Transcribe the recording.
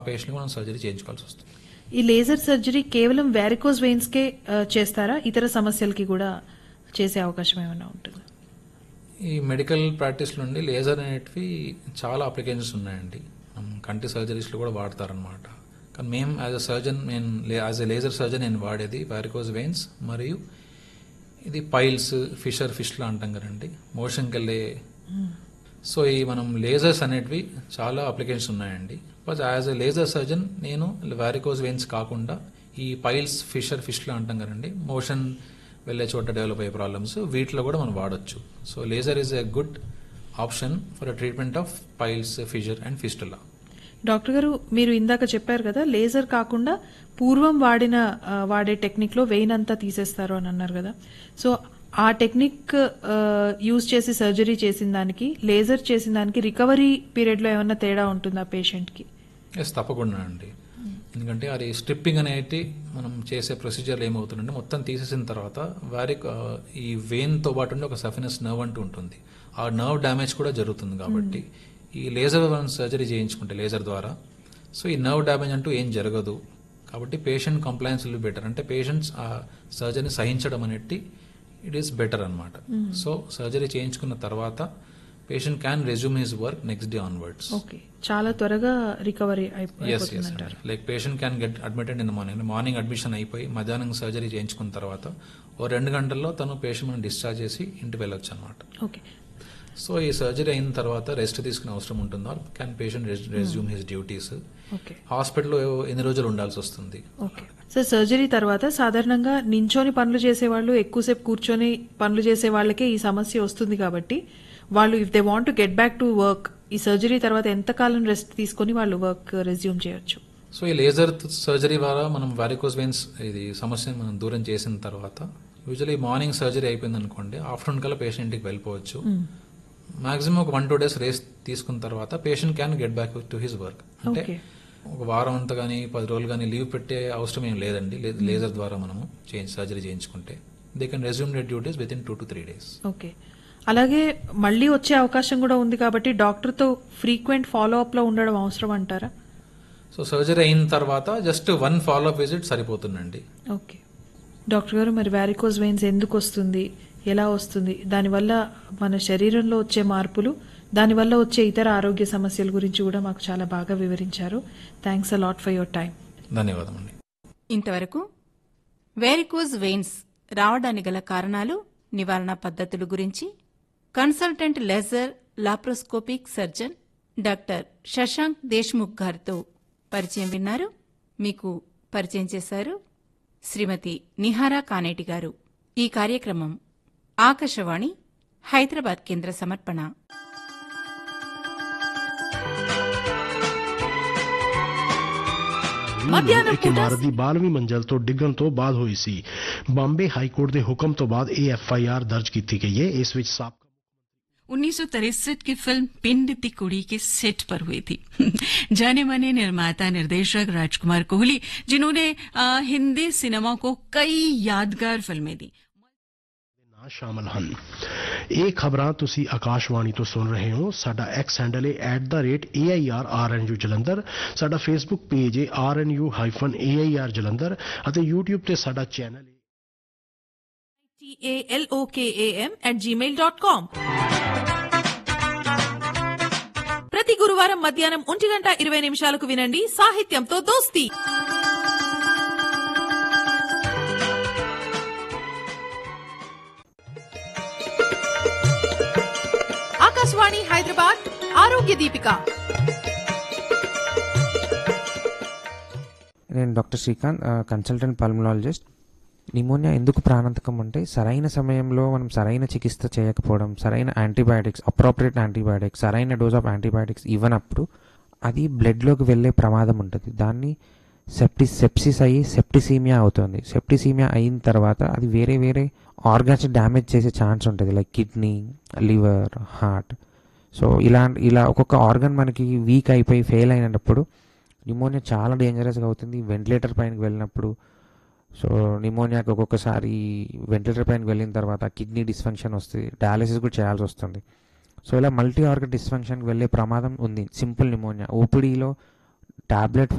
పేషెంట్కి మనం సర్జరీ చేయించుకోవాల్సి వస్తుంది ఈ లేజర్ సర్జరీ కేవలం వ్యారికోజ్ వెయిన్స్ కే ఆ, చేస్తారా ఇతర సమస్యలకి కూడా చేసే అవకాశం ఏమైనా ఉంటుంది ఈ మెడికల్ ప్రాక్టీస్ నుండి లేజర్ అనేటివి చాలా అప్లికేషన్స్ ఉన్నాయండి మనం కంటి సర్జరీస్లో కూడా వాడతారనమాట కానీ మేము యాజ్ అ సర్జన్ నేను యాజ్ ఎ లేజర్ సర్జన్ నేను వాడేది వారికోజ్ వెయిన్స్ మరియు ఇది పైల్స్ ఫిషర్ ఫిష్లా అంటాం కదండి మోషన్కి వెళ్ళే సో ఈ మనం లేజర్స్ అనేటివి చాలా అప్లికేషన్స్ ఉన్నాయండి but as a laser surgeon నేను వారికోజ్ వెయిన్స్ కాకుండా ఈ పైల్స్ ఫిషర్ ఫిష్లా అంటాం కదండి మోషన్ వెళ్ళే చోట డెవలప్ అయ్యే ప్రాబ్లమ్స్ వీటిలో కూడా మనం వాడొచ్చు so laser is a good option for a treatment of piles fissure and fistula doctor గారు మీరు ఇందాక చెప్పారు కదా లేజర్ కాకుండా పూర్వం వాడిన ఆ, వాడే టెక్నిక్ లో వెయిన్ అంతా తీసేస్తారు అని అన్నారు కదా సో ఆ టెక్నిక్ యూజ్ చేసి సర్జరీ చేసిన దానికి లేజర్ చేసిన దానికి రికవరీ పీరియడ్ లో ఏమన్నా తేడా ఉంటుందా పేషెంట్ కి ఎస్ తప్పకుండా అండి ఎందుకంటే అది స్ట్రిప్పింగ్ అనేది మనం చేసే ప్రొసీజర్లో ఏమవుతుందంటే మొత్తం తీసేసిన తర్వాత వారి ఈ వెయిన్తో పాటు ఉండే ఒక సఫినస్ నర్వ్ అంటూ ఉంటుంది ఆ నర్వ్ డ్యామేజ్ కూడా జరుగుతుంది కాబట్టి ఈ లేజర్ సర్జరీ చేయించుకుంటే లేజర్ ద్వారా సో ఈ నర్వ్ డ్యామేజ్ అంటూ ఏం జరగదు కాబట్టి పేషెంట్ కంప్లైన్స్ విల్ బెటర్ అంటే పేషెంట్స్ ఆ సర్జరీని సహించడం అనేది ఇట్ ఈస్ బెటర్ అనమాట సో సర్జరీ చేయించుకున్న తర్వాత patient can resume his work next day onwards okay చాలా త్వరగా రికవరీ ఎస్ అయిపోతుంది ఎస్ అంటారు like patient can get admitted in morning morning admission అయిపోయి మధ్యాహ్నం సర్జరీ చేయించుకున్న తర్వాత ఓ రెండు గంటల్లో తను పేషెంట్ మనం డిశ్చార్జ్ చేసి ఇంటికి వెళ్ళొచ్చు అనమాట ఓకే సో ఈ సర్జరీ అయిన తర్వాత రెస్ట్ తీసుకునే అవసరం ఉంటుందా can patient resume his duties okay హాస్పిటల్లో ఎన్ని రోజులు ఉండాల్సి వస్తుంది ఓకే సార్ సర్జరీ తర్వాత సాధారణంగా నించొని పనులు చేసేవాళ్ళు ఎక్కువసేపు కూర్చొని పనులు చేసే వాళ్ళకే ఈ సమస్య వస్తుంది కాబట్టి వాళ్ళు if they want to get back to work ఈ సర్జరీ తర్వాత ఎంతకాలం రెస్ట్ తీసుకొని వాళ్ళు వర్క్ రెజ్యూమ్ చేయొచ్చు సో ఈ లేజర్ సర్జరీ ద్వారా మనం వారికోస్ వెయిన్స్ ఇది సమస్యను మనం దూరం చేసిన తర్వాత యూజువల్లీ మార్నింగ్ సర్జరీ అయిపోయింది అనుకోండి ఆఫ్టర్నూన్ కల్లా పేషెంట్ ఇంటికి వెళ్ళిపోవచ్చు మాక్సిమం ఒక వన్ టూ డేస్ రేస్ట్ తీసుకున్న తర్వాత patient can get back to his work అంటే Okay. ఒక వారం అంతా కానీ పది రోజులు కానీ లీవ్ పెట్టే అవసరం ఏం లేదండి లే- లేజర్ ద్వారా మనము చేంజ్ సర్జరీ చేయించుకుంటే they can resume their duties within two to three days okay అలాగే మళ్ళీ వచ్చే అవకాశం కూడా ఉంది కాబట్టి డాక్టర్తో ఫ్రీక్వెంట్ ఫాలో అప్ లో ఉండడం అవసరం అంటారా సో సర్జరీ అయిన తర్వాత just one follow up visit సరిపోతుందండి ఓకే డాక్టర్ గారు మరి వ్యారికోజ్ వెయిన్స్ ఎందుకు వస్తుంది ఎలా వస్తుంది దానివల్ల మన శరీరంలో వచ్చే మార్పులు దానివల్ల వచ్చే ఇతర ఆరోగ్య సమస్యల గురించి కూడా మాకు చాలా బాగా వివరించారు thanks a lot for your time ధన్యవాదం అండి ఇంతవరకు వేరికోజ్ వెయిన్స్ రావడానికి గల కారణాలు నివారణ పద్ధతుల గురించి consultant laser laparoscopic surgeon doctor Shashank Deshmukh గారితో పరిచయం విన్నారు మీకు పరిచయం చేశారు శ్రీమతి నిహారా కానేటి గారు ఈ కార్యక్రమం ఆకాశవాణి హైదరాబాద్ కేంద్ర సమర్పణ ਮੱਧਿਆਹਨ ਇੱਕ ਇਮਾਰਤ ਦੀ 12ਵੀਂ ਮੰਜ਼ਲ ਤੋਂ ਡਿੱਗਣ ਤੋਂ ਬਾਅਦ ਹੋਈ ਸੀ ਬੰਬੇ ਹਾਈ ਕੋਰਟ ਦੇ ਹੁਕਮ ਤੋਂ ਬਾਅਦ ਇਹ ਐਫ ਆਈ ਆਰ ਦਰਜ ਕੀਤੀ ਗਈ ਹੈ ਇਸ ਵਿੱਚ ਸਾਬਕਾ 1963 की फिल्म पिंड दी कुड़ी के सेट पर हुई थी जाने माने निर्माता निर्देशक राजकुमार कोहली जिन्होंने अ, हिंदी सिनेमा को कई यादगार फिल्में दी ਨਾਂ ਸ਼ਾਮਲ ਹਨ ਇਹ ਖਬਰਾਂ ਤੁਸੀਂ ਆਕਾਸ਼ਵਾਣੀ ਤੋਂ ਸੁਣ ਰਹੇ ਹੋ ਸਾਡਾ ਐਕਸ ਹੈਂਡਲ ਹੈ @airrnu ਜਲੰਧਰ ਸਾਡਾ ਫੇਸਬੁੱਕ ਪੇਜ ਹੈ rnu-air ਜਲੰਧਰ ਅਤੇ YouTube ਤੇ ਸਾਡਾ ਚੈਨਲ ਹੈ టిఏఎల్ఓకేఏఎం అట్ జీమెయిల్ డాట్ కామ్ ప్రతి గురువారం మధ్యాహ్నం ఒంటి గంట ఇరవై నిమిషాలకు వినండి సాహిత్యంతో దోస్తి ఆకాశవాణి హైదరాబాద్ ఆరోగ్య దీపిక నేను డాక్టర్ శ్రీకాంత్ ఆ, కన్సల్టెంట్ పల్మనాలజిస్ట్ నిమోనియా ఎందుకు ప్రాణాంతకం అంటే సరైన సమయంలో మనం సరైన చికిత్స చేయకపోవడం సరైన యాంటీబయాటిక్స్ అప్రోప్రియేట్ యాంటీబయాటిక్స్ సరైన డోస్ ఆఫ్ యాంటీబయాటిక్స్ ఇవ్వనప్పుడు అది బ్లడ్లోకి వెళ్ళే ప్రమాదం ఉంటుంది దాన్ని సెప్టి సెప్సిస్ అయ్యి సెప్టిసీమియా అవుతుంది సెప్టిసీమియా అయిన తర్వాత అది వేరే వేరే ఆర్గాన్స్ డ్యామేజ్ చేసే ఛాన్స్ ఉంటుంది like kidney liver heart so ఇలా ఇలా ఒక్కొక్క ఆర్గన్ మనకి వీక్ అయిపోయి ఫెయిల్ అయినప్పుడు నిమోనియా చాలా డేంజరస్గా అవుతుంది వెంటిలేటర్ పైనకి వెళ్ళినప్పుడు సో నిమోనియాకి ఒక్కొక్కసారి వెంటిలేటర్ పైనకి వెళ్ళిన తర్వాత కిడ్నీ డిస్ఫంక్షన్ వస్తుంది డయాలసిస్ కూడా చేయాల్సి వస్తుంది సో ఇలా మల్టీ ఆర్గన్ డిస్ఫంక్షన్కి వెళ్ళే ప్రమాదం ఉంది సింపుల్ నిమోనియా ఓపీడీలో టాబ్లెట్